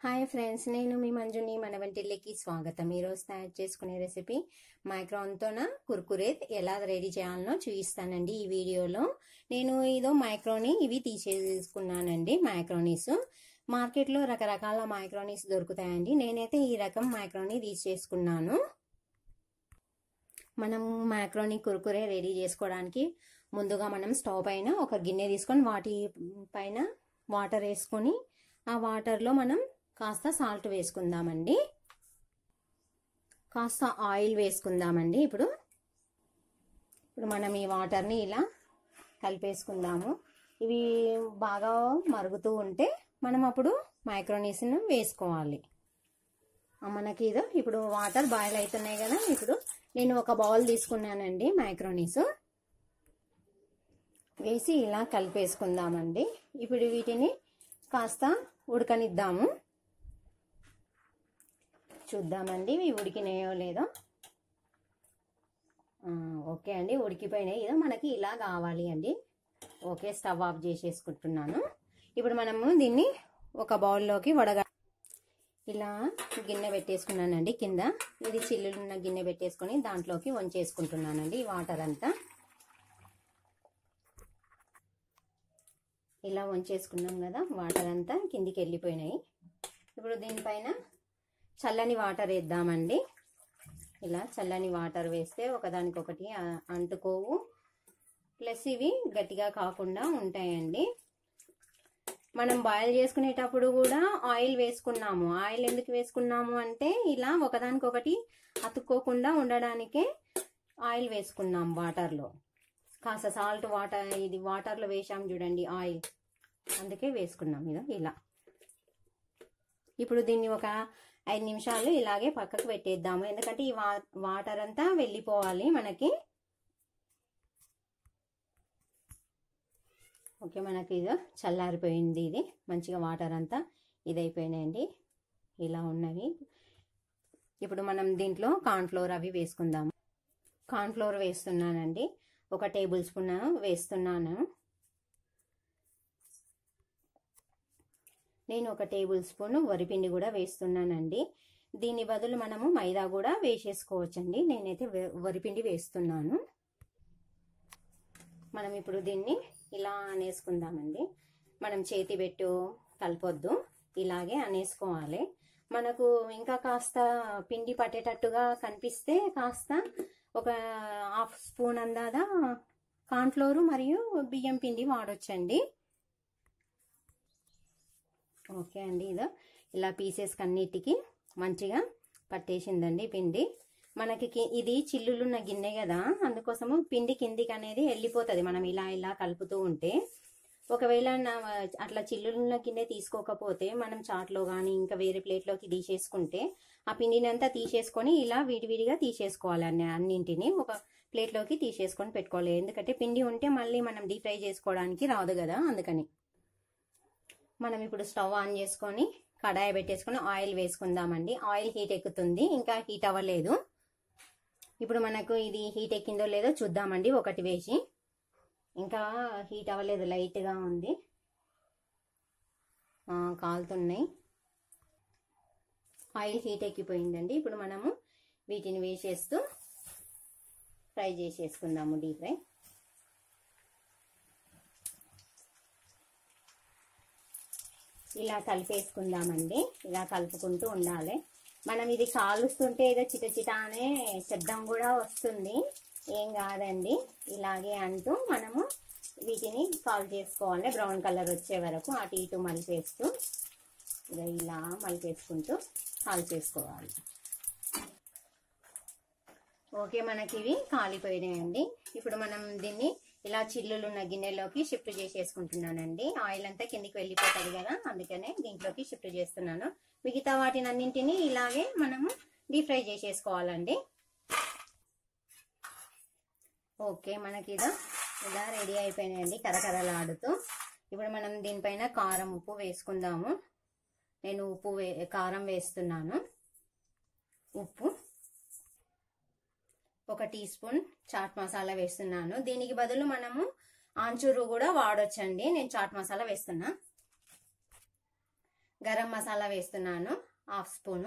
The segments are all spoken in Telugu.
హాయ్ ఫ్రెండ్స్ నేను మీ మంజుని మన వంటిల్లికి స్వాగతం ఈరోజు తయారు చేసుకునే రెసిపీ మైక్రోన్తోన కుర్కురే ఎలా రెడీ చేయాలనో చూపిస్తానండి ఈ వీడియోలో నేను ఇదో మైక్రోని ఇవి తీసేసుకున్నానండి మైక్రోనీస్ మార్కెట్లో రకరకాల మైక్రోనీస్ దొరుకుతాయండి నేనైతే ఈ రకం మైక్రోని తీసేసుకున్నాను మనం మైక్రోని కుర్కురే రెడీ చేసుకోవడానికి ముందుగా మనం స్టవ్ పైన ఒక గిన్నె తీసుకొని వాటి పైన వాటర్ వేసుకొని ఆ వాటర్లో మనం కాస్త సాల్ట్ వేసుకుందామండి కాస్త ఆయిల్ వేసుకుందామండి ఇప్పుడు ఇప్పుడు మనం ఈ వాటర్ని ఇలా కలిపేసుకుందాము ఇవి బాగా మరుగుతూ ఉంటే మనం అప్పుడు మైక్రోనీస్ను వేసుకోవాలి మనకి ఇదో ఇప్పుడు వాటర్ బాయిల్ అవుతున్నాయి కదా ఇప్పుడు నేను ఒక బౌల్ తీసుకున్నానండి మైక్రోనీస్ వేసి ఇలా కలిపేసుకుందామండి ఇప్పుడు వీటిని కాస్త ఉడకనిద్దాము చూద్దామండి ఇవి ఉడికినాయో లేదో ఓకే అండి ఉడికిపోయినాయి ఏదో మనకి ఇలా కావాలి అండి ఓకే స్టవ్ ఆఫ్ చేసేసుకుంటున్నాను ఇప్పుడు మనము దీన్ని ఒక బౌల్లోకి వడగా ఇలా గిన్నె పెట్టేసుకున్నానండి కింద ఇది చిల్లులున్న గిన్నె పెట్టేసుకొని దాంట్లోకి వంచేసుకుంటున్నానండి ఈ వాటర్ అంతా ఇలా వంచేసుకున్నాం కదా వాటర్ అంతా కిందికి వెళ్ళిపోయినాయి ఇప్పుడు దీనిపైన చల్లని వాటర్ వేద్దామండి ఇలా చల్లని వాటర్ వేస్తే ఒకదానికొకటి అంటుకోవు ప్లస్ ఇవి గట్టిగా కాకుండా ఉంటాయండి మనం బాయిల్ చేసుకునేటప్పుడు కూడా ఆయిల్ వేసుకున్నాము ఆయిల్ ఎందుకు వేసుకున్నాము అంటే ఇలా ఒకదానికొకటి అతుక్కోకుండా ఉండడానికే ఆయిల్ వేసుకున్నాం వాటర్లో కాస్త సాల్ట్ వాటర్ ఇది వాటర్లో వేసాం చూడండి ఆయిల్ అందుకే వేసుకున్నాం ఇదో ఇలా ఇప్పుడు దీన్ని ఒక ఐదు నిమిషాలు ఇలాగే పక్కకు పెట్టేద్దాము ఎందుకంటే ఈ వాటర్ అంతా వెళ్ళిపోవాలి మనకి ఓకే మనకి ఇది చల్లారిపోయింది ఇది మంచిగా వాటర్ అంతా ఇదైపోయినాయండి ఇలా ఉన్నవి ఇప్పుడు మనం దీంట్లో కార్న్ఫ్లోర్ అవి వేసుకుందాము కార్న్ఫ్లోర్ వేస్తున్నానండి ఒక టేబుల్ స్పూన్ వేస్తున్నాను నేను ఒక టేబుల్ స్పూన్ వరిపిండి కూడా వేస్తున్నానండి దీని బదులు మనము మైదా కూడా వేసేసుకోవచ్చండి నేనైతే వరిపిండి వేస్తున్నాను మనం ఇప్పుడు దీన్ని ఇలా అనేసుకుందామండి మనం చేతి పెట్టు కలపొద్దు ఇలాగే అనేసుకోవాలి మనకు ఇంకా కాస్త పిండి పట్టేటట్టుగా కనిపిస్తే కాస్త ఒక హాఫ్ స్పూన్ అందాదా కార్న్ఫ్లోరు మరియు బియ్యం పిండి వాడొచ్చండి ఓకే అండి ఇదో ఇలా పీసెస్ అన్నిటికి మంచిగా పట్టేసిందండి పిండి మనకి ఇది చిల్లులున్న గిన్నె కదా అందుకోసము పిండి కిందికి అనేది వెళ్ళిపోతుంది మనం ఇలా ఇలా కలుపుతూ ఉంటే ఒకవేళ అట్లా చిల్లులున్న గిన్నె తీసుకోకపోతే మనం చాట్లో కానీ ఇంకా వేరే ప్లేట్లోకి తీసేసుకుంటే ఆ పిండిని అంతా తీసేసుకొని ఇలా విడివిడిగా తీసేసుకోవాలి అన్ని అన్నింటిని ఒక ప్లేట్లోకి తీసేసుకొని పెట్టుకోవాలి ఎందుకంటే పిండి ఉంటే మళ్ళీ మనం డీప్ ఫ్రై చేసుకోవడానికి రాదు కదా అందుకని మనం ఇప్పుడు స్టవ్ ఆన్ చేసుకొని కడాయి పెట్టేసుకొని ఆయిల్ వేసుకుందామండి ఆయిల్ హీట్ ఎక్కుతుంది ఇంకా హీట్ అవ్వలేదు ఇప్పుడు మనకు ఇది హీట్ ఎక్కిందో లేదో చూద్దామండి ఒకటి వేసి ఇంకా హీట్ అవ్వలేదు లైట్గా ఉంది కాలుతున్నాయి ఆయిల్ హీట్ ఎక్కిపోయిందండి ఇప్పుడు మనము వీటిని వేసేస్తూ ఫ్రై చేసేసుకుందాము డీప్ ఫ్రై ఇలా కలిపేసుకుందామండి ఇలా కలుపుకుంటూ ఉండాలి మనం ఇది కాలుస్తుంటే ఏదో చిట చిట అనే శబ్దం కూడా వస్తుంది ఏం కాదండి ఇలాగే అంటూ మనము వీటిని కాల్ చేసుకోవాలి బ్రౌన్ కలర్ వచ్చే వరకు అటు ఇటు మలిపేస్తూ ఇలా మలిపేసుకుంటూ కాల్ చేసుకోవాలి ఓకే మనకి ఇవి కాలిపోయినాయండి ఇప్పుడు మనం దీన్ని ఇలా చిల్లులు ఉన్న గిన్నెలోకి షిఫ్ట్ చేసేసుకుంటున్నానండి ఆయిల్ అంతా కిందికి వెళ్ళిపోతుంది కదా అందుకనే దీంట్లోకి షిఫ్ట్ చేస్తున్నాను మిగతా వాటిని అన్నింటినీ ఇలాగే మనము డీప్ ఫ్రై చేసేసుకోవాలండి ఓకే మనకి ఇదా ఇలా రెడీ అయిపోయినాయండి కరకరలాడుతూ ఇప్పుడు మనం దీనిపైన కారం ఉప్పు వేసుకుందాము నేను ఉప్పు వే కారం వేస్తున్నాను ఉప్పు ఒక టీ స్పూన్ చాట్ మసాలా వేస్తున్నాను దీనికి బదులు మనము ఆంచూరు కూడా వాడొచ్చండి నేను చాట్ మసాలా వేస్తున్నా గరం మసాలా వేస్తున్నాను హాఫ్ స్పూను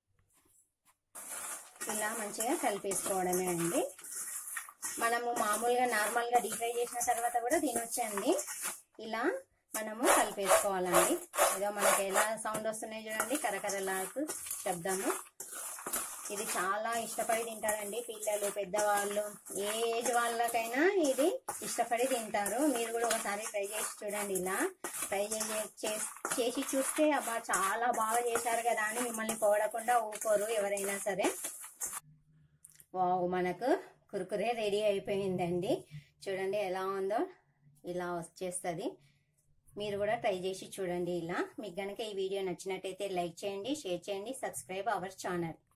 ఇలా మంచిగా కలిపేసుకోవడమే అండి మనము మామూలుగా నార్మల్గా డీప్ ఫ్రై చేసిన తర్వాత కూడా తినొచ్చండి ఇలా మనము కలిపేసుకోవాలండి ఇదో మనకి ఎలా సౌండ్ వస్తున్నాయి చూడండి కరకరలాకు శబ్దము ఇది చాలా ఇష్టపడి తింటారండి పిల్లలు పెద్దవాళ్ళు ఏ ఏజ్ వాళ్ళకైనా ఇది ఇష్టపడి తింటారు మీరు కూడా ఒకసారి ట్రై చేసి చూడండి ఇలా ట్రై చేసి చూస్తే అబ్బా చాలా బాగా చేశారు కదా అని మిమ్మల్ని పోడకుండా ఊకోరు ఎవరైనా సరే వావ్ మనకు కురుకురే రెడీ అయిపోయిందండి చూడండి ఎలా ఉందో ఇలా వచ్చేస్తుంది మీరు కూడా ట్రై చేసి చూడండి ఇలా మీకు కనుక ఈ వీడియో నచ్చినట్టయితే లైక్ చేయండి షేర్ చేయండి సబ్స్క్రైబ్ అవర్ ఛానల్